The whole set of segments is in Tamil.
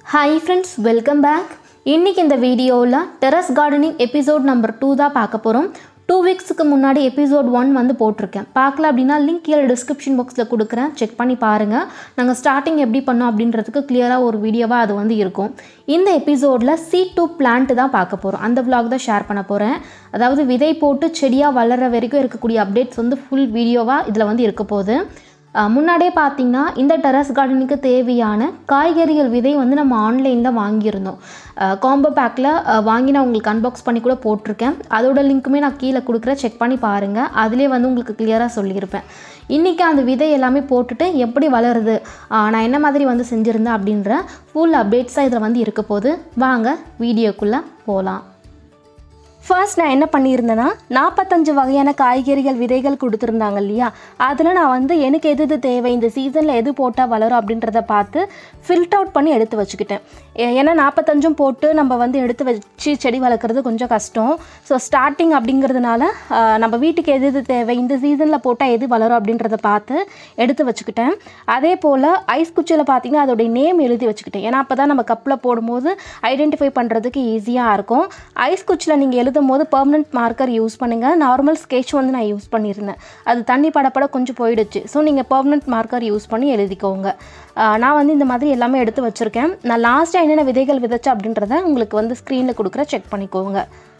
ஹாய் ஃப்ரெண்ட்ஸ் வெல்கம் பேக் இன்றைக்கி இந்த வீடியோவில் terrace gardening episode number two தான் பார்க்க போகிறோம் டூ வீக்ஸுக்கு முன்னாடி எபிசோட் ஒன் வந்து போட்டிருக்கேன் பார்க்கல அப்படின்னா லிங்க் கீழே டிஸ்கிரிப்ஷன் பாக்ஸில் கொடுக்குறேன் செக் பண்ணி பாருங்கள் நாங்கள் ஸ்டார்டிங் எப்படி பண்ணோம் அப்படின்றதுக்கு கிளியராக ஒரு வீடியோவாக அது வந்து இருக்கும் இந்த எபிசோடில் சீ டூ பிளான்ட் தான் பார்க்க போகிறோம் அந்த vlog தான் ஷேர் பண்ண போகிறேன் அதாவது விதை போட்டு செடியாக வளர்கிற வரைக்கும் இருக்கக்கூடிய அப்டேட்ஸ் வந்து ஃபுல் வீடியோவாக இதில் வந்து இருக்க போகுது அஹ் முன்னாடியே பார்த்தீங்கன்னா இந்த டெரஸ் கார்டனுக்கு தேவையான காய்கறிகள் விதை வந்து நம்ம ஆன்லைனில் வாங்கியிருந்தோம் காம்போ பேக்கில் வாங்கி நான் உங்களுக்கு அன்பாக்ஸ் பண்ணி கூட போட்டிருக்கேன் அதோட லிங்க்குமே நான் கீழே கொடுக்குறேன் செக் பண்ணி பாருங்கள் அதிலே வந்து உங்களுக்கு கிளியராக சொல்லியிருப்பேன் இன்றைக்கி அந்த விதை எல்லாமே போட்டுட்டு எப்படி வளருது அஹ் நான் என்ன மாதிரி வந்து செஞ்சுருந்தேன் அப்படின்ற ஃபுல் அப்டேட்ஸாக இதில் வந்து இருக்க போது வாங்க வீடியோக்குள்ளே போகலாம் ஃபர்ஸ்ட் நான் என்ன பண்ணியிருந்தேன்னா நாற்பத்தஞ்சு வகையான காய்கறிகள் விதைகள் கொடுத்துருந்தாங்க இல்லையா அதில் நான் வந்து எனக்கு எது எது தேவை இந்த சீசனில் எது போட்டால் வளரும் அப்படின்றத பார்த்து ஃபில்ட் அவுட் பண்ணி எடுத்து வச்சுக்கிட்டேன் ஏ- ஏன்னா நாற்பத்தஞ்சும் போட்டு நம்ம வந்து எடுத்து வச்சு செடி வளர்க்குறது கொஞ்சம் கஷ்டம் ஸோ ஸ்டார்டிங் அப்படிங்கிறதுனால ஆஹ், நம்ம வீட்டுக்கு எது எது தேவை இந்த சீசனில் போட்டால் எது வளரும் அப்படின்றத பார்த்து எடுத்து வச்சுக்கிட்டேன் அதே போல் ஐஸ் குச்சியில் பார்த்தீங்கன்னா அதோடைய நேம் எழுதி வச்சுக்கிட்டேன் ஏன்னா அப்போ தான் நம்ம கப்பில் போடும்போது ஐடென்டிஃபை பண்ணுறதுக்கு ஈஸியாக இருக்கும் ஐஸ் குச்சியில் நீங்கள் எழுதும் போது பெர்மனன்ட் மார்க்கர் யூஸ் பண்ணுங்கள் நார்மல் ஸ்கெட்ச் வந்து நான் யூஸ் பண்ணியிருந்தேன் அது தண்ணி படப்பட கொஞ்சம் போயிடுச்சு ஸோ நீங்கள் பெர்மனன்ட் மார்க்கர் யூஸ் பண்ணி எழுதிக்கோங்க ஆஹ் நான் வந்து இந்த மாதிரி எல்லாமே எடுத்து வச்சுருக்கேன் நான் லாஸ்ட்டாக என்னென்ன விதைகள் விதைச்சேன் அப்படின்றத உங்களுக்கு வந்து ஸ்க்ரீனில் கொடுக்குற செக் பண்ணிக்கோங்க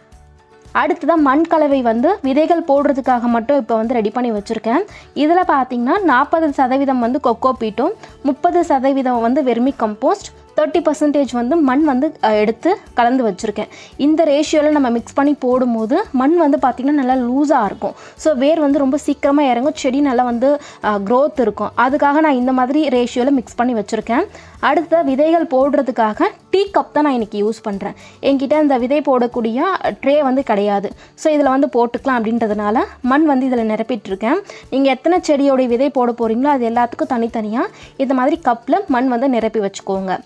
அடுத்ததாக மண் கலவை வந்து விதைகள் போடுறதுக்காக மட்டும் இப்போ வந்து ரெடி பண்ணி வச்சுருக்கேன் இதில் பார்த்தீங்கன்னா நாற்பது சதவீதம் வந்து கொக்கோ பீட்டும் முப்பது சதவீதம் வந்து வெர்மி கம்போஸ்ட் தேர்ட்டி பர்சன்டேஜ் வந்து மண் வந்து அஹ், எடுத்து கலந்து வச்சுருக்கேன் இந்த ரேஷியோவில் நம்ம மிக்ஸ் பண்ணி போடும்போது மண் வந்து பார்த்திங்கன்னா நல்லா லூஸாக இருக்கும் ஸோ வேர் வந்து ரொம்ப சீக்கிரமாக இறங்கும் செடி நல்லா வந்து க்ரோத் இருக்கும் அதுக்காக நான் இந்த மாதிரி ரேஷியோவில் மிக்ஸ் பண்ணி வச்சுருக்கேன் அடுத்த விதைகள் போடுறதுக்காக டீ கப் தான் நான் இன்றைக்கி யூஸ் பண்ணுறேன் என்கிட்ட இந்த விதை போடக்கூடிய ட்ரே வந்து கிடையாது ஸோ இதில் வந்து போட்டுக்கலாம் அப்படின்றதுனால மண் வந்து இதில் நிரப்பிட்டுருக்கேன் நீங்கள் எத்தனை செடியோடைய விதை போட போகிறீங்களோ அது எல்லாத்துக்கும் தனித்தனியாக இந்த மாதிரி கப்பில் மண் வந்து நிரப்பி வச்சுக்கோங்க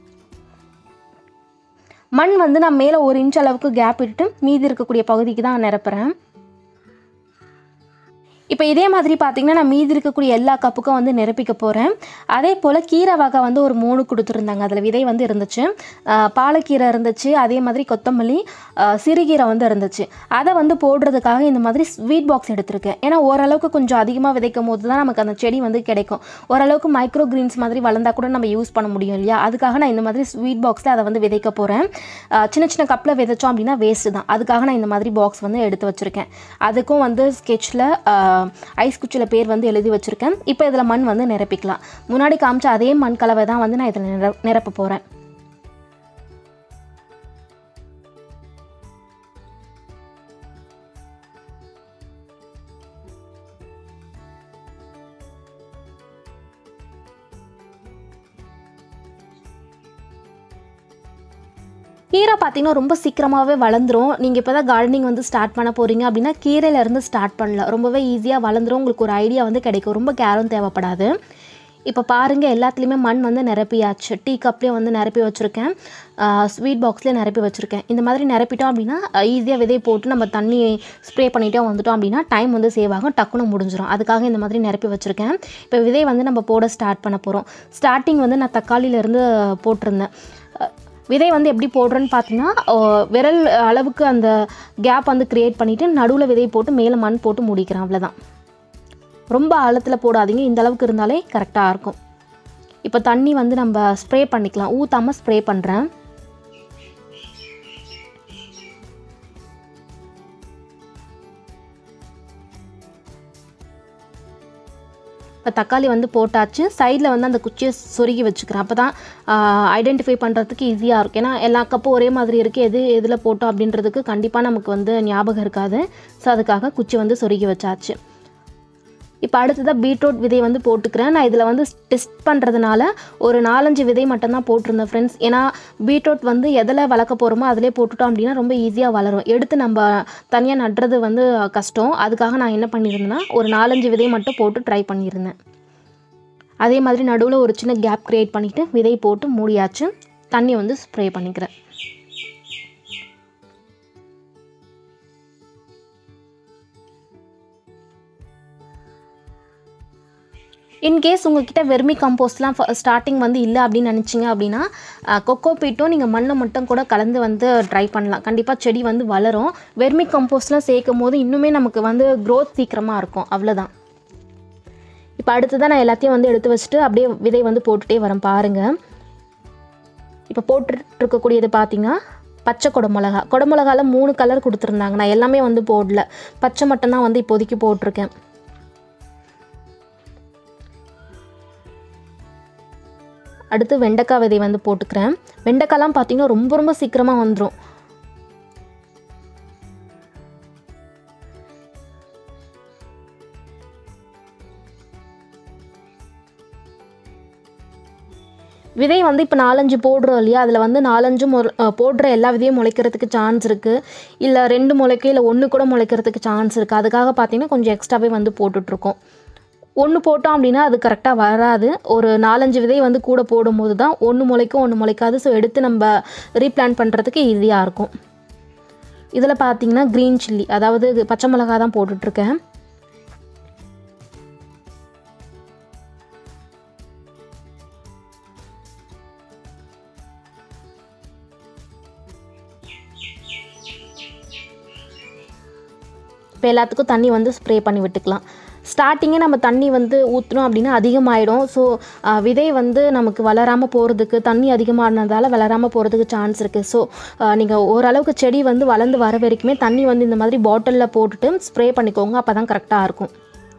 மண் வந்து நான் மேலே ஒரு இன்ச் அளவுக்கு கேப் விட்டுட்டு மீதி இருக்கக்கூடிய பகுதிக்கு தான் நிரப்புறேன் இப்போ இதே மாதிரி பார்த்தீங்கன்னா நான் மீதி இருக்கக்கூடிய எல்லா கப்புக்கும் வந்து நிரப்பிக்க போகிறேன் அதே போல் கீரை வகை வந்து ஒரு மூணு கொடுத்துருந்தாங்க அதில் விதை வந்து இருந்துச்சு ஆஹ் பாலக்கீரை இருந்துச்சு அதே மாதிரி கொத்தமல்லி ஆஹ் சிறுகீரை வந்து இருந்துச்சு அதை வந்து போடுறதுக்காக இந்த மாதிரி ஸ்வீட் பாக்ஸ் எடுத்திருக்கேன் ஏன்னா ஓரளவுக்கு கொஞ்சம் அதிகமாக விதைக்கும் போது தான் நமக்கு அந்த செடி வந்து கிடைக்கும் ஓரளவுக்கு மைக்ரோ கிரீன்ஸ் மாதிரி வளர்ந்தா கூட நம்ம யூஸ் பண்ண முடியும் இல்லையா அதுக்காக நான் இந்த மாதிரி ஸ்வீட் பாக்ஸில் அதை வந்து விதைக்க போகிறேன் சின்ன சின்ன கப்பில் விதைச்சோம் அப்படின்னா வேஸ்ட்டு தான் அதுக்காக நான் இந்த மாதிரி பாக்ஸ் வந்து எடுத்து வச்சுருக்கேன் அதுக்கும் வந்து ஸ்கெட்சில் ஐஸ் குச்சியில் பேர் வந்து எழுதி வச்சுருக்கேன் இப்போ இதில் மண் வந்து நிரப்பிக்கலாம் முன்னாடி காமிச்ச அதே மண் கலவை தான் வந்து நான் இதில் நிர நிரப்ப போகிறேன் கீரை பார்த்தீங்கன்னா ரொம்ப சீக்கிரமாகவே வளர்ந்துரும் நீங்கள் இப்போ தான் கார்டனிங் வந்து ஸ்டார்ட் பண்ண போகிறீங்க அப்படின்னா கீரையிலேருந்து ஸ்டார்ட் பண்ணலாம் ரொம்பவே ஈஸியாக வளர்ந்துரும் உங்களுக்கு ஒரு ஐடியா வந்து கிடைக்கும் ரொம்ப கேரும் தேவைப்படாது இப்போ பாருங்கள் எல்லாத்துலேயுமே மண் வந்து நிரப்பியாச்சு டீ கப்லேயும் வந்து நிரப்பி வச்சுருக்கேன் ஸ்வீட் பாக்ஸ்லேயே நிரப்பி வச்சுருக்கேன் இந்த மாதிரி நிரப்பிட்டோம் அப்படின்னா ஈஸியாக விதை போட்டு நம்ம தண்ணி ஸ்ப்ரே பண்ணிட்டே வந்துட்டோம் அப்படின்னா டைம் வந்து சேவ் ஆகும் டக்குன்னு முடிஞ்சிடும் அதுக்காக இந்த மாதிரி நிரப்பி வச்சுருக்கேன் இப்போ விதை வந்து நம்ம போட ஸ்டார்ட் பண்ண போகிறோம் ஸ்டார்டிங் வந்து நான் தக்காளியிலேருந்து போட்டிருந்தேன் அஹ் விதை வந்து எப்படி போடுறேன்னு பார்த்தீங்கன்னா அஹ் விரல் அளவுக்கு அந்த கேப் வந்து க்ரியேட் பண்ணிவிட்டு நடுவில் விதை போட்டு மேலே மண் போட்டு முடிக்கிறேன் அவ்வளோதான் ரொம்ப ஆழத்தில் போடாதீங்க இந்த அளவுக்கு இருந்தாலே கரெக்டாக இருக்கும் இப்போ தண்ணி வந்து நம்ம ஸ்ப்ரே பண்ணிக்கலாம் ஊற்றாமல் ஸ்ப்ரே பண்ணுறேன் இப்போ தக்காளி வந்து போட்டாச்சு சைடில் வந்து அந்த குச்சியை சொருகி வச்சுக்கிறேன் அப்போ தான் ஐடென்டிஃபை பண்ணுறதுக்கு ஈஸியாக இருக்கும் ஏன்னா எல்லா கப்பும் ஒரே மாதிரி இருக்குது எது எதில் போட்டோம் அப்படின்றதுக்கு கண்டிப்பாக நமக்கு வந்து ஞாபகம் இருக்காது ஸோ அதுக்காக குச்சி வந்து சொருகி வச்சாச்சு இப்போ அடுத்ததாக பீட்ரூட் விதை வந்து போட்டுக்கிறேன் நான் இதில் வந்து டெஸ்ட் பண்ணுறதுனால ஒரு நாலஞ்சு விதை மட்டும்தான் போட்டிருந்தேன் ஃப்ரெண்ட்ஸ் ஏன்னா பீட்ரூட் வந்து எதில் வளர்க்க போகிறோமோ அதிலே போட்டுட்டோம் அப்படின்னா ரொம்ப ஈஸியாக வளரும் எடுத்து நம்ம தனியாக நடுறது வந்து கஷ்டம் அதுக்காக நான் என்ன பண்ணியிருந்தேன்னா ஒரு நாலஞ்சு விதை மட்டும் போட்டு ட்ரை பண்ணியிருந்தேன் அதே மாதிரி நடுவில் ஒரு சின்ன கேப் க்ரியேட் பண்ணிவிட்டு விதை போட்டு மூடியாச்சு தண்ணி வந்து ஸ்ப்ரே பண்ணிக்கிறேன் இன்கேஸ் உங்ககிட்ட வெர்மி கம்போஸ்ட்லாம் ஸ்டார்டிங் வந்து இல்லை அப்படின்னு நினச்சிங்க அப்படின்னா கொக்கோ பீட்டும் நீங்கள் மண்ணை மட்டும் கூட கலந்து வந்து ட்ரை பண்ணலாம் கண்டிப்பாக செடி வந்து வளரும் வெர்மி கம்போஸ்ட்லாம் சேர்க்கும் போது இன்னுமே நமக்கு வந்து க்ரோத் சீக்கிரமாக இருக்கும் அவ்வளோதான் இப்போ அடுத்ததான் நான் எல்லாத்தையும் வந்து எடுத்து வச்சுட்டு அப்படியே விதை வந்து போட்டுகிட்டே வரேன் பாருங்கள் இப்போ போட்டுருக்கக்கூடியது பார்த்தீங்கன்னா பச்சை குடமிளகா குடமிளகால மூணு கலர் கொடுத்துருந்தாங்க நான் எல்லாமே வந்து போடல பச்சை மட்டும்தான் வந்து இப்போதைக்கு போட்டிருக்கேன் அடுத்து வெண்டைக்காய் விதை வந்து போட்டுக்கிறேன் வெண்டைக்காய்லாம் பார்த்தீங்கன்னா ரொம்ப ரொம்ப சீக்கிரமாக வந்துடும் விதை வந்து இப்போ நாலஞ்சு போடுறோம் இல்லையா அதில் வந்து நாலஞ்சு மொ அஹ் போடுற எல்லா விதையும் முளைக்கிறதுக்கு சான்ஸ் இருக்குது இல்லை ரெண்டு முளைக்கு இல்லை ஒன்று கூட முளைக்கிறதுக்கு சான்ஸ் இருக்குது அதுக்காக பார்த்தீங்கன்னா கொஞ்சம் எக்ஸ்ட்ராவே வந்து போட்டுட்ருக்கோம் ஒன்று போட்டோம் அப்படின்னா அது கரெக்டாக வராது ஒரு நாலஞ்சு விதை வந்து கூட போடும்போது தான் ஒன்று முளைக்கும் ஒன்று முளைக்காது ஸோ எடுத்து நம்ம ரீப்ளான் பண்ணுறதுக்கு ஈஸியாக இருக்கும் இதில் பார்த்தீங்கன்னா க்ரீன் சில்லி அதாவது பச்சை மிளகா தான் போட்டுட்ருக்கேன் இப்போ எல்லாத்துக்கும் தண்ணி வந்து ஸ்ப்ரே பண்ணி விட்டுக்கலாம் ஸ்டார்டிங்கே நம்ம தண்ணி வந்து ஊற்றணும் அப்படின்னா அதிகமாகிடும் ஸோ விதை வந்து நமக்கு வளராமல் போகிறதுக்கு தண்ணி அதிகமானதால் வளராமல் போகிறதுக்கு சான்ஸ் இருக்குது ஸோ நீங்கள் ஓரளவுக்கு செடி வந்து வளர்ந்து வர வரைக்குமே தண்ணி வந்து இந்த மாதிரி பாட்டிலில் போட்டுட்டு ஸ்ப்ரே பண்ணிக்கோங்க அப்போ தான் கரெக்டாக இருக்கும்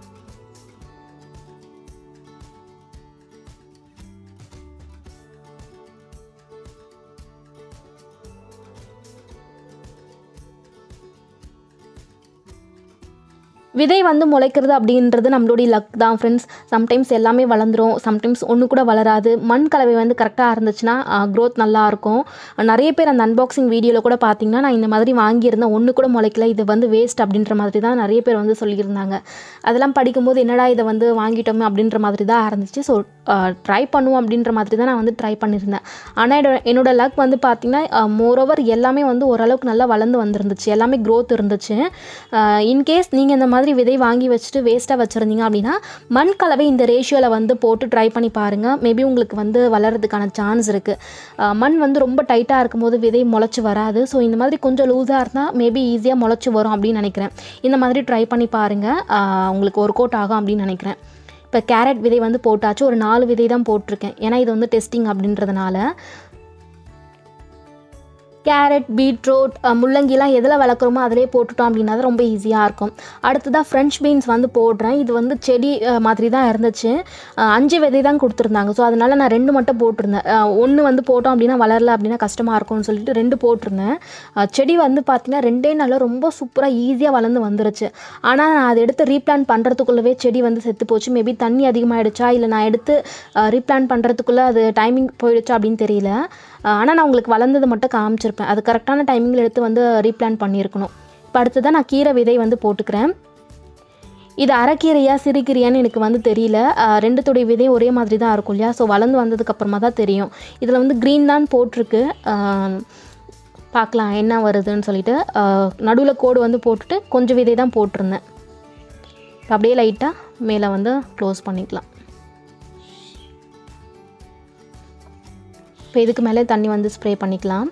விதை வந்து முளைக்கிறது அப்படின்றது நம்மளுடைய லக் தான் ஃப்ரெண்ட்ஸ் சம்டைம்ஸ் எல்லாமே வளர்ந்துரும் சம்டைம்ஸ் ஒன்று கூட வளராது மண் கலவை வந்து கரெக்டாக இருந்துச்சுன்னா க்ரோத் நல்லாயிருக்கும் நிறைய பேர் அந்த அன்பாக்சிங் வீடியோவில் கூட பார்த்தீங்கன்னா நான் இந்த மாதிரி வாங்கியிருந்தேன் ஒன்று கூட முளைக்கல இது வந்து வேஸ்ட் அப்படின்ற மாதிரி தான் நிறைய பேர் வந்து சொல்லியிருந்தாங்க அதெல்லாம் படிக்கும்போது என்னடா இதை வந்து வாங்கிட்டோமே அப்படின்ற மாதிரி தான் இருந்துச்சு ஸோ ட்ரை பண்ணுவோம் அப்படின்ற மாதிரி தான் நான் வந்து ட்ரை பண்ணியிருந்தேன் ஆனால் என்னோட என்னோட லக் வந்து பார்த்திங்கன்னா மோரோவர் எல்லாமே வந்து ஓரளவுக்கு நல்லா வளர்ந்து வந்துருந்துச்சு எல்லாமே க்ரோத் இருந்துச்சு இன்கேஸ் நீங்கள் இந்த மாதிரி விதை வாங்கி வச்சுட்டு வேஸ்ட்டாக வச்சுருந்தீங்க அப்படின்னா மண் கலவை இந்த ரேஷியோவில் வந்து போட்டு ட்ரை பண்ணி பாருங்கள் மேபி உங்களுக்கு வந்து வளர்கிறதுக்கான சான்ஸ் இருக்குது மண் வந்து ரொம்ப டைட்டாக இருக்கும்போது விதை முளைச்சி வராது ஸோ இந்த மாதிரி கொஞ்சம் லூஸாக இருந்தால் மேபி ஈஸியாக முளைச்சி வரும் அப்படின்னு நினைக்கிறேன் இந்த மாதிரி ட்ரை பண்ணி பாருங்கள் உங்களுக்கு ஒர்க் அவுட் ஆகும் அப்படின்னு நினைக்கிறேன் இப்போ கேரட் விதை வந்து போட்டாச்சு ஒரு நாலு விதை தான் போட்டிருக்கேன் ஏன்னா இது வந்து டெஸ்டிங் அப்படின்றதுனால கேரட் பீட்ரூட் முள்ளங்கிலாம் எதில் வளர்க்குறோமோ அதிலே போட்டுட்டோம் அப்படின்னா தான் ரொம்ப ஈஸியாக இருக்கும் அடுத்ததாக ஃப்ரெஞ்ச் பீன்ஸ் வந்து போடுறேன் இது வந்து செடி அஹ், மாதிரி தான் இருந்துச்சு அஹ், அஞ்சு விதை தான் கொடுத்துருந்தாங்க ஸோ அதனால் நான் ரெண்டு மட்டும் போட்டிருந்தேன் ஒன்று வந்து போட்டோம் அப்படின்னா வளரல அப்படின்னா கஷ்டமாக இருக்கும்னு சொல்லிட்டு ரெண்டு போட்டிருந்தேன் அஹ், செடி வந்து பார்த்திங்கன்னா ரெண்டே நாளில் ரொம்ப சூப்பராக ஈஸியாக வளர்ந்து வந்துருச்சு ஆனால் நான் அதை எடுத்து ரீப்ளான் பண்ணுறதுக்குள்ளவே செடி வந்து செத்து போச்சு மேபி தண்ணி அதிகமாகிடுச்சா இல்லை நான் எடுத்து ரீப்ளான் பண்ணுறதுக்குள்ளே அது டைமிங் போயிடுச்சா அப்படின்னு தெரியல ஆனால் நான் உங்களுக்கு வளர்ந்தது மட்டும் காமிச்சிருப்பேன் அது கரெக்டான டைமிங்கில் எடுத்து வந்து ரீப்ளான் பண்ணியிருக்கணும் இப்போ அடுத்ததான் நான் கீரை விதை வந்து போட்டுக்கிறேன் இது அரைக்கீரையா சிறுகீரையான்னு எனக்கு வந்து தெரியல அஹ் ரெண்டுத்துடைய விதையும் ஒரே மாதிரி தான் இருக்கும் இல்லையா ஸோ வளர்ந்து வந்ததுக்கப்புறமா தான் தெரியும் இதில் வந்து க்ரீன் தான் போட்டிருக்கு அஹ் பார்க்கலாம் என்ன வருதுன்னு சொல்லிட்டு நடுவில் கோடு வந்து போட்டுட்டு கொஞ்சம் விதை தான் போட்டிருந்தேன் இப்ப அப்படியே லைட்டாக மேலே வந்து க்ளோஸ் பண்ணிக்கலாம் இப்போ இதுக்கு மேலே தண்ணி வந்து ஸ்ப்ரே பண்ணிக்கலாம்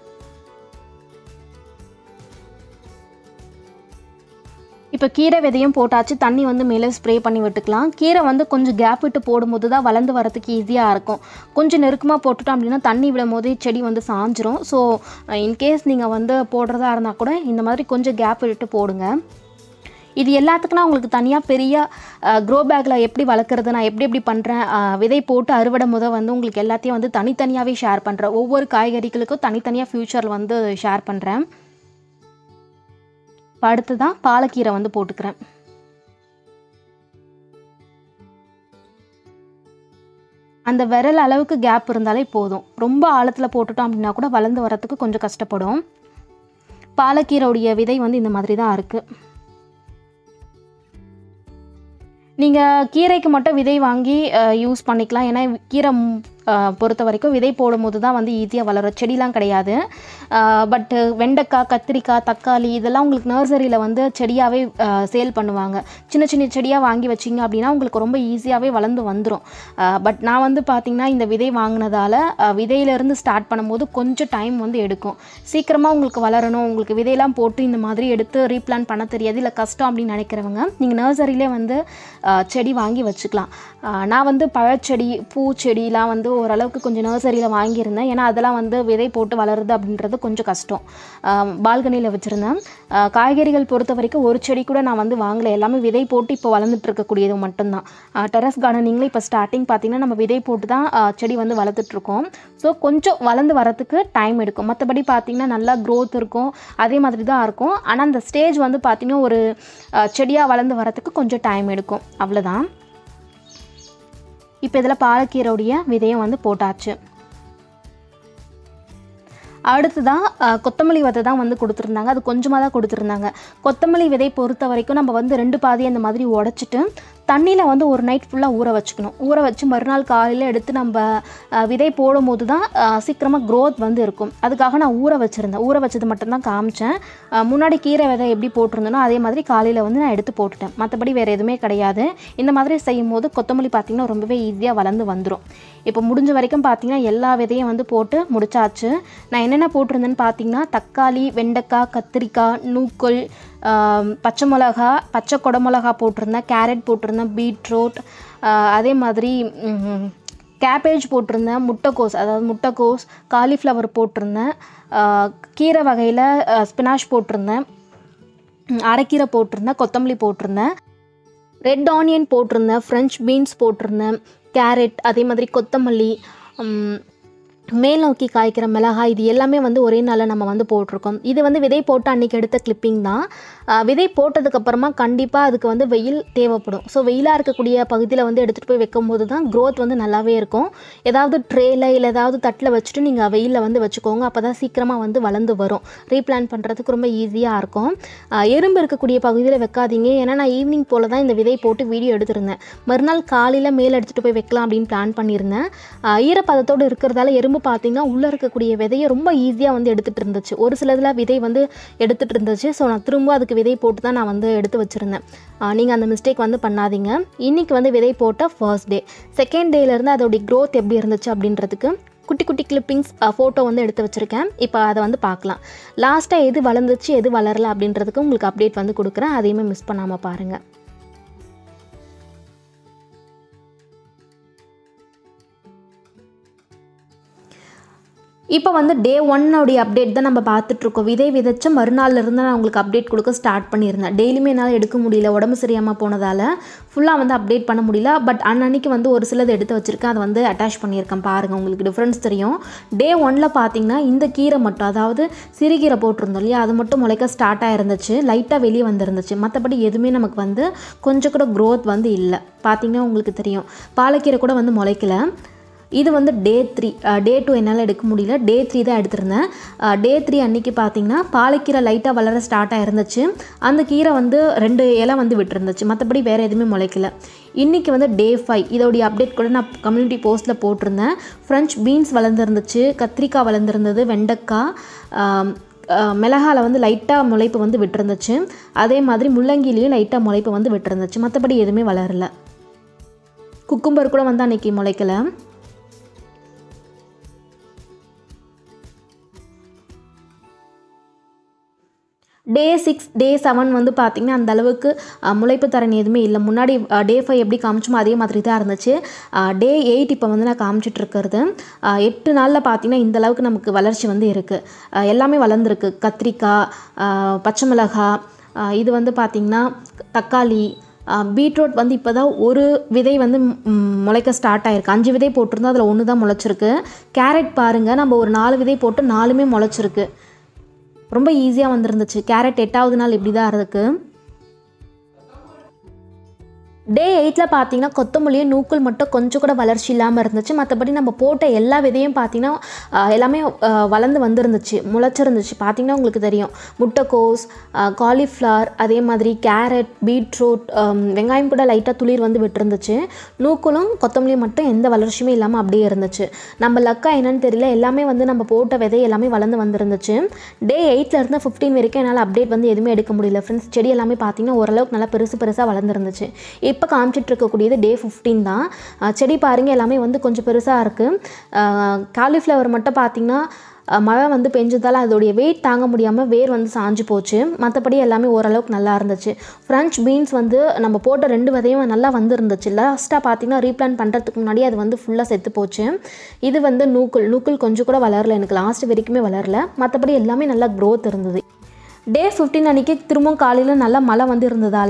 இப்போ கீரை விதையும் போட்டாச்சு தண்ணி வந்து மேலே ஸ்ப்ரே பண்ணி விட்டுக்கலாம் கீரை வந்து கொஞ்சம் கேப் விட்டு போடும்போது தான் வளர்ந்து வரதுக்கு ஈஸியாக இருக்கும் கொஞ்சம் நெருக்கமாக போட்டுட்டோம் அப்படின்னா தண்ணி விடும் போதே செடி வந்து சாஞ்சிரும் ஸோ இன்கேஸ் நீங்கள் வந்து போடுறதா இருந்தால் கூட இந்த மாதிரி கொஞ்சம் கேப் விட்டு போடுங்க இது எல்லாத்துக்கும் நான் உங்களுக்கு தனியாக பெரிய க்ரோ பேக்கில் எப்படி வளர்க்குறது நான் எப்படி எப்படி பண்ணுறேன் விதை போட்டு அறுவடை முத வந்து உங்களுக்கு எல்லாத்தையும் வந்து தனித்தனியாகவே ஷேர் பண்ணுறேன் ஒவ்வொரு காய்கறிகளுக்கும் தனித்தனியாக ஃப்யூச்சரில் வந்து ஷேர் பண்ணுறேன் இப்போ அடுத்ததான் பாலக்கீரை வந்து போட்டுக்கிறேன் அந்த விரல் அளவுக்கு கேப் இருந்தாலே போதும் ரொம்ப ஆழத்தில் போட்டுட்டோம் அப்படின்னா கூட வளர்ந்து வரத்துக்கு கொஞ்சம் கஷ்டப்படும் பாலக்கீரையுடைய விதை வந்து இந்த மாதிரி தான் இருக்குது நீங்கள் கீரைக்கு மட்டும் விதை வாங்கி யூஸ் பண்ணிக்கலாம் ஏன்னா கீரை ம், பொறுத்த வரைக்கும் விதை போடும்போது தான் வந்து ஈஸியாக வளரும் செடிலாம் கிடையாது பட்டு வெண்டைக்காய் கத்திரிக்காய் தக்காளி இதெல்லாம் உங்களுக்கு நர்சரியில் வந்து செடியாகவே சேல் பண்ணுவாங்க சின்ன சின்ன செடியாக வாங்கி வச்சிங்க அப்படின்னா உங்களுக்கு ரொம்ப ஈஸியாகவே வளர்ந்து வந்துடும் பட் நான் வந்து பார்த்திங்கன்னா இந்த விதை வாங்கினதால விதையிலேருந்து ஸ்டார்ட் பண்ணும்போது கொஞ்சம் டைம் வந்து எடுக்கும் சீக்கிரமாக உங்களுக்கு வளரணும் உங்களுக்கு விதையெல்லாம் போட்டு இந்த மாதிரி எடுத்து ரீப்ளான் பண்ண தெரியாது இல்லை கஷ்டம் அப்படின்னு நினைக்கிறவங்க நீங்கள் நர்சரியிலே வந்து அஹ், செடி வாங்கி வச்சுக்கலாம் அஹ், நான் வந்து பழச்செடி பூச்செடிலாம் வந்து ஓரளவுக்கு கொஞ்சம் நர்சரியில் வாங்கியிருந்தேன் ஏன்னா அதெல்லாம் வந்து விதை போட்டு வளருது அப்படின்றது கொஞ்சம் கஷ்டம் பால்கனியில் வச்சுருந்தேன் அஹ், காய்கறிகள் பொறுத்த வரைக்கும் ஒரு செடி கூட நான் வந்து வாங்கலை எல்லாமே விதை போட்டு இப்போ வளர்ந்துட்டு இருக்கக்கூடியது மட்டும்தான் டெரஸ் கார்டனிங்கில் இப்போ ஸ்டார்டிங் பார்த்திங்கன்னா நம்ம விதை போட்டு தான் அஹ், செடி வந்து வளர்த்துட்ருக்கோம் ஸோ கொஞ்சம் வளர்ந்து வரத்துக்கு டைம் எடுக்கும் மற்றபடி பார்த்திங்கன்னா நல்லா க்ரோத் இருக்கும் அதே மாதிரி தான் இருக்கும் ஆனால் அந்த ஸ்டேஜ் வந்து பார்த்திங்கன்னா ஒரு செடியாக வளர்ந்து வரத்துக்கு கொஞ்சம் டைம் எடுக்கும் அவ்வளோதான் இப்போ இதில் பாலக்கீரையுடைய விதையும் வந்து போட்டாச்சு அடுத்ததாக அஹ், கொத்தமல்லி விதை தான் வந்து கொடுத்துருந்தாங்க அது கொஞ்சமாக தான் கொடுத்துருந்தாங்க கொத்தமல்லி விதை பொறுத்த வரைக்கும் நம்ம வந்து ரெண்டு பாதி அந்த மாதிரி உடச்சிட்டு தண்ணியில் வந்து ஒரு நைட் ஃபுல்லாக ஊற வச்சுக்கணும் ஊற வச்சு மறுநாள் காலையில் எடுத்து நம்ம அஹ், விதை போடும்போது தான் அஹ், சீக்கிரமாக க்ரோத் வந்து இருக்கும் அதுக்காக நான் ஊற வச்சுருந்தேன் ஊற வச்சது மட்டும்தான் காமிச்சேன் அஹ், முன்னாடி கீரை விதை எப்படி போட்டிருந்தனோ அதே மாதிரி காலையில் வந்து நான் எடுத்து போட்டுட்டேன் மற்றபடி வேறு எதுவுமே கிடையாது இந்த மாதிரி செய்யும் போது கொத்தமல்லி பார்த்திங்கன்னா ரொம்பவே ஈஸியாக வளர்ந்து வந்துடும் இப்போ முடிஞ்ச வரைக்கும் பார்த்தீங்கன்னா எல்லா விதையும் வந்து போட்டு முடிச்சாச்சு நான் என்னென்ன போட்டிருந்தேன்னு பார்த்தீங்கன்னா தக்காளி வெண்டைக்காய் கத்திரிக்காய் நூக்கல் ஆம், பச்சை மிளகா பச்சை கொடை மிளகா போட்டிருந்தேன் கேரட் போட்டிருந்தேன் பீட்ரூட் அதே மாதிரி ம், கேபேஜ் போட்டிருந்தேன் முட்டைக்கோஸ் அதாவது முட்டைக்கோஸ் காலிஃப்ளவர் போட்டிருந்தேன் ஆ, கீரை வகையில் ஸ்பினாஷ் போட்டிருந்தேன் ம், அரைக்கீரை போட்டிருந்தேன் கொத்தமல்லி போட்டிருந்தேன் ரெட் ஆனியன் போட்டிருந்தேன் ஃப்ரெஞ்ச் பீன்ஸ் போட்டிருந்தேன் கேரட் அதே மாதிரி கொத்தமல்லி ம், மேல் நோக்கி காய்க்கிற மிளகாய் இது எல்லாமே வந்து ஒரே நாளில் நம்ம வந்து போட்டிருக்கோம் இது வந்து விதை போட்டு அன்றைக்கி எடுத்த கிளிப்பிங் தான் ஆஹ் விதை போட்டதுக்கப்புறமா கண்டிப்பாக அதுக்கு வந்து வெயில் தேவைப்படும் ஸோ வெயிலாக இருக்கக்கூடிய பகுதியில் வந்து எடுத்துகிட்டு போய் வைக்கும்போது தான் க்ரோத் வந்து நல்லாவே இருக்கும் ஏதாவது ட்ரேல இல்லை ஏதாவது தட்டில் வச்சுட்டு நீங்கள் வெயிலில் வந்து வச்சுக்கோங்க அப்போ தான் சீக்கிரமாக வந்து வளர்ந்து வரும் ரீப்ளான் பண்ணுறதுக்கு ரொம்ப ஈஸியாக இருக்கும் ஆஹ் எறும்பு இருக்கக்கூடிய பகுதியில் வைக்காதீங்க ஏன்னா நான் ஈவினிங் போல் தான் இந்த விதை போட்டு வீடியோ எடுத்திருந்தேன் மறுநாள் காலையில் மேலே எடுத்துகிட்டு போய் வைக்கலாம் அப்படின்னு பிளான் பண்ணியிருந்தேன் ஆஹ் ஈரப்பதத்தோடு இருக்கிறதால எறும்பு பார்த்தீங்கன்னா உள்ளே இருக்கக்கூடிய விதையை ரொம்ப ஈஸியாக வந்து எடுத்துகிட்டு இருந்துச்சு ஒரு சிலதில் விதை வந்து எடுத்துகிட்டு இருந்துச்சு ஸோ நான் திரும்ப அதுக்கு விதை போட்டு தான் நான் வந்து எடுத்து வச்சுருந்தேன் நீங்கள் அந்த மிஸ்டேக் வந்து பண்ணாதீங்க இன்றைக்கி வந்து விதை போட்ட ஃபர்ஸ்ட் டே செகண்ட் டேலேருந்து அதோடைய க்ரோத் எப்படி இருந்துச்சு அப்படின்றதுக்கு குட்டி குட்டி கிளிப்பிங்ஸ் ஃபோட்டோ வந்து எடுத்து வச்சுருக்கேன் இப்போ அதை வந்து பார்க்கலாம் லாஸ்ட்டாக எது வளர்ந்துச்சு எது வளரல அப்படின்றதுக்கு உங்களுக்கு அப்டேட் வந்து கொடுக்குறேன் அதையுமே மிஸ் பண்ணாமல் பாருங்கள் இப்போ வந்து டே ஒன்னோடைய அப்டேட் தான் நம்ம பார்த்துட்ருக்கோம் விதை விதைச்ச மறுநாள்ல இருந்து நான் உங்களுக்கு அப்டேட் கொடுக்க ஸ்டார்ட் பண்ணியிருந்தேன் டெய்லியுமே என்னால் எடுக்க முடியல உடம்பு சரியாமல் போனதால் ஃபுல்லாக வந்து அப்டேட் பண்ண முடியல பட் அன்னன்னைக்கு வந்து ஒரு சிலது எடுத்து வச்சுருக்கேன் அதை வந்து அட்டாச் பண்ணியிருக்கேன் பாருங்கள் உங்களுக்கு டிஃப்ரென்ஸ் தெரியும் டே ஒன்னில் பார்த்தீங்கன்னா இந்த கீரை மட்டும் அதாவது சிறுகீரை போட்டிருந்தோம் இல்லையா அது மட்டும் முளைக்க ஸ்டார்ட் ஆயிருந்துச்சு லைட்டாக வெளியே வந்துருந்துச்சு மற்றபடி எதுவுமே நமக்கு வந்து கொஞ்சம் கூட க்ரோத் வந்து இல்லை பார்த்தீங்கன்னா உங்களுக்கு தெரியும் பாலக்கீரை கூட வந்து முளைக்கல இது வந்து டே த்ரீ டே டூ என்னால் எடுக்க முடியல டே த்ரீ தான் எடுத்திருந்தேன் டே த்ரீ அன்னைக்கு பார்த்தீங்கன்னா பாலக்கீரை லைட்டாக வளர ஸ்டார்ட் ஆயிருந்துச்சு அந்த கீரை வந்து ரெண்டு இலை வந்து விட்டுருந்துச்சு மற்றபடி வேறு எதுவுமே முளைக்கல இன்றைக்கி வந்து டே ஃபைவ் இதோடைய அப்டேட் கூட நான் கம்யூனிட்டி போஸ்ட்டில் போட்டிருந்தேன் ஃப்ரெஞ்ச் பீன்ஸ் வளர்ந்துருந்துச்சு கத்திரிக்காய் வளர்ந்துருந்தது வெண்டைக்காய் ஆம், அஹ், மிளகால வந்து லைட்டாக முளைப்பு வந்து விட்டுருந்துச்சு அதே மாதிரி முள்ளங்கிலையும் லைட்டாக முளைப்பு வந்து விட்டுருந்துச்சு மற்றபடி எதுவுமே வளரல குக்கும்பர் கூட வந்து அன்னைக்கு முளைக்கல டே சிக்ஸ் டே செவன் வந்து பார்த்திங்கன்னா அந்த அளவுக்கு அஹ், முளைப்பு தரன் எதுவுமே இல்லை முன்னாடி டே ஃபைவ் எப்படி காமிச்சோமோ அதே மாதிரி தான் இருந்துச்சு டே எயிட் இப்போ வந்து நான் காமிச்சிட்டு இருக்கிறது அஹ், எட்டு நாளில் பார்த்திங்கன்னா இந்த அளவுக்கு நமக்கு வளர்ச்சி வந்து இருக்குது எல்லாமே வளர்ந்துருக்கு கத்திரிக்காய் அஹ், பச்சை மிளகாய் அஹ், இது வந்து பார்த்திங்கன்னா தக்காளி பீட்ரூட் வந்து இப்போ தான் ஒரு விதை வந்து ம், முளைக்க ஸ்டார்ட் ஆயிருக்கு அஞ்சு விதை போட்டிருந்தோம் அதில் ஒன்று தான் முளைச்சிருக்கு கேரட் பாருங்கள் நம்ம ஒரு நாலு விதை போட்டு நாலுமே முளைச்சிருக்கு ரொம்ப ஈஸியாக வந்துருந்துச்சு கேரட் எட்டாவது நாள் இப்படி தான் இருக்குது டே எயிட்டில் பார்த்தீங்கன்னா கொத்தமல்லியும் நூக்கல் மட்டும் கொஞ்சம் கூட வளர்ச்சி இல்லாமல் இருந்துச்சு மற்றபடி நம்ம போட்ட எல்லா விதையும் பார்த்தீங்கன்னா ஆஹ், எல்லாமே ஆஹ், வளர்ந்து வந்திருந்துச்சு முளைச்சிருந்துச்சு பார்த்தீங்கன்னா உங்களுக்கு தெரியும் முட்டைக்கோஸ் காலிஃப்ளவர் அதே மாதிரி கேரட் பீட்ரூட் வெங்காயம் கூட லைட்டாக துளிர் வந்து விட்டுருந்துச்சு நூக்கலும் கொத்தமல்லியும் மட்டும் எந்த வளர்ச்சியுமே இல்லாமல் அப்படியே இருந்துச்சு நம்ம லக்கா என்னன்னு தெரியல எல்லாமே வந்து நம்ம போட்ட விதை எல்லாமே வளர்ந்து வந்துருந்துச்சு டே எயிட்டில் இருந்து ஃபிஃப்டீன் வரைக்கும் என்னால் அப்டேட் வந்து எதுவுமே எடுக்க முடியல ஃப்ரெண்ட்ஸ் செடி எல்லாமே பார்த்தீங்கன்னா ஓரளவுக்கு நல்லா பெருசு பெருசாக வளர்ந்துருந்துச்சு இப்போ காமிச்சிட்டு இருக்கக்கூடியது டே ஃபிஃப்டீன் தான் அஹ் செடி பாருங்க எல்லாமே வந்து கொஞ்சம் பெருசாக இருக்குது காலிஃப்ளவர் மட்டும் பார்த்தீங்கன்னா அஹ் மழை வந்து பெஞ்சதால் அதோடைய வெயிட் தாங்க முடியாமல் வேர் வந்து சாஞ்சு போச்சு மற்றபடி எல்லாமே ஓரளவுக்கு நல்லா இருந்துச்சு ஃப்ரெஞ்ச் பீன்ஸ் வந்து நம்ம போட்ட ரெண்டு விதையும் நல்லா வந்து இருந்துச்சு லாஸ்ட்டாக பார்த்தீங்கன்னா ரீப்ளான் பண்ணுறதுக்கு முன்னாடி அது வந்து ஃபுல்லாக செத்து போச்சு இது வந்து நூக்குல் நூக்குல் கொஞ்சம் கூட வளரல எனக்கு லாஸ்ட் வரைக்குமே வளரல மற்றபடி எல்லாமே நல்லா க்ரோத் இருந்தது டே ஃபிஃப்டீன் அன்றைக்கி திரும்பவும் காலையில் நல்லா மழை வந்து இருந்ததால்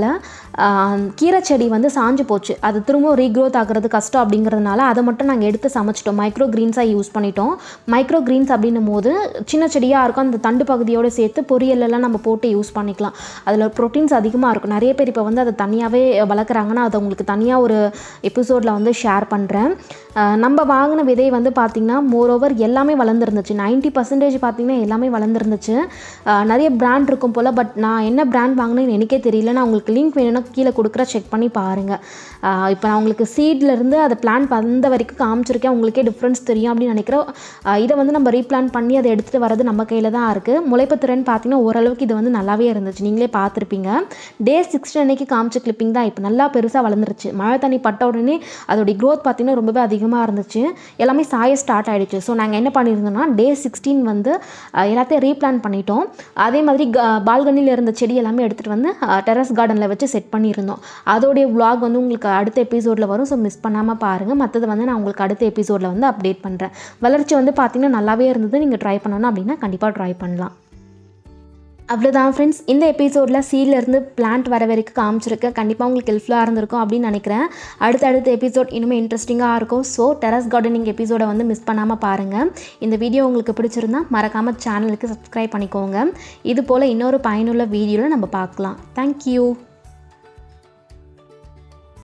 கீரை செடி வந்து சாஞ்சு போச்சு அது திரும்பவும் ரீக்ரோத் ஆகிறது கஷ்டம் அப்படிங்கிறதுனால அதை மட்டும் நாங்கள் எடுத்து சமைச்சிட்டோம் மைக்ரோ க்ரீன்ஸாக யூஸ் பண்ணிட்டோம் மைக்ரோ க்ரீன்ஸ் அப்படின்னும் போது சின்ன செடியாக இருக்கும் அந்த தண்டு பகுதியோடு சேர்த்து பொரியலெல்லாம் நம்ம போட்டு யூஸ் பண்ணிக்கலாம் அதில் ப்ரோட்டீன்ஸ் அதிகமாக இருக்கும் நிறைய பேர் இப்போ வந்து அதை தனியாகவே வளர்க்குறாங்கன்னா அதை உங்களுக்கு தனியாக ஒரு எபிசோடில் வந்து ஷேர் பண்ணுறேன் நம்ம வாங்கின விதை வந்து பார்த்திங்கன்னா மோரோவர் எல்லாமே வளர்ந்துருந்துச்சு 90% பர்சன்டேஜ் பார்த்திங்கன்னா எல்லாமே வளர்ந்துருந்துச்சு அஹ் நிறைய பிராண்ட் இருக்கும் போல் பட் நான் என்ன பிராண்ட் வாங்கினேன்னு எனக்கே தெரியல நான் உங்களுக்கு லிங்க் வேணும்னா கீழே கொடுக்குற செக் பண்ணி பாருங்கள் இப்போ நான் உங்களுக்கு seedல இருந்து அதை பிளான் வந்த வரைக்கும் காமிச்சிருக்கேன் உங்களுக்கே டிஃப்ரென்ஸ் தெரியும் அப்படின்னு நினைக்கிறேன் அஹ் இதை வந்து நம்ம ரீப்ளான் பண்ணி அதை எடுத்துகிட்டு வரது நம்ம கையில் தான் இருக்குது முளைப்பு திறன் பார்த்தீங்கன்னா ஓரளவுக்கு இது வந்து நல்லாவே இருந்துச்சு நீங்களே பார்த்துருப்பீங்க டே சிக்ஸ்டி அன்னைக்கு காமிச்ச கிளிப்பிங் தான் இப்போ நல்லா பெருசாக வளர்ந்துருச்சு மழை தண்ணி பட்ட உடனே அதோடைய க்ரோத் பார்த்தீங்கன்னா ரொம்பவே அதிகமாக இருந்துச்சு எல்லாமே சாய ஸ்டார்ட் ஆயிடுச்சு ஸோ நாங்கள் என்ன பண்ணியிருந்தோம்னா டே சிக்ஸ்டீன் வந்து அஹ், எல்லாத்தையும் ரீப்ளான் பண்ணிட்டோம் அதே மாதிரி பால்கனியில் இருந்த செடி எல்லாமே எடுத்துகிட்டு வந்து டெரஸ் கார்டனில் வச்சு செட் பண்ணியிருந்தோம் அதோடைய vlog வந்து உங்களுக்கு அடுத்த எபிசோடில் வரும் ஸோ மிஸ் பண்ணாமல் பாருங்கள் மற்றது வந்து நான் உங்களுக்கு அடுத்த எபிசோடில் வந்து அப்டேட் பண்ணுறேன் வளர்ச்சி வந்து பார்த்திங்கன்னா நல்லாவே இருந்தது நீங்கள் ட்ரை பண்ணணும் அப்படின்னா கண்டிப்பாக ட்ரை பண்ணலாம் அவ்வளோதான் ஃப்ரெண்ட்ஸ் இந்த எபிசோடில் சீட்லேருந்து பிளான்ட் வர வரைக்கும் காமிச்சிருக்கேன் கண்டிப்பாக உங்களுக்கு ஹெல்ப்ஃபுல்லாக இருந்திருக்கும் அப்படின்னு நினைக்கிறேன் அடுத்தடுத்த எபிசோட் இன்னுமே இன்ட்ரெஸ்டிங்காக இருக்கும் ஸோ டெரஸ் கார்டனிங் எபிசோடை வந்து மிஸ் பண்ணாமல் பாருங்கள் இந்த வீடியோ உங்களுக்கு பிடிச்சிருந்தா மறக்காமல் சேனலுக்கு சப்ஸ்கிரைப் பண்ணிக்கோங்க இது போல் இன்னொரு பயனுள்ள வீடியோவில் நம்ம பார்க்கலாம் தேங்க்யூ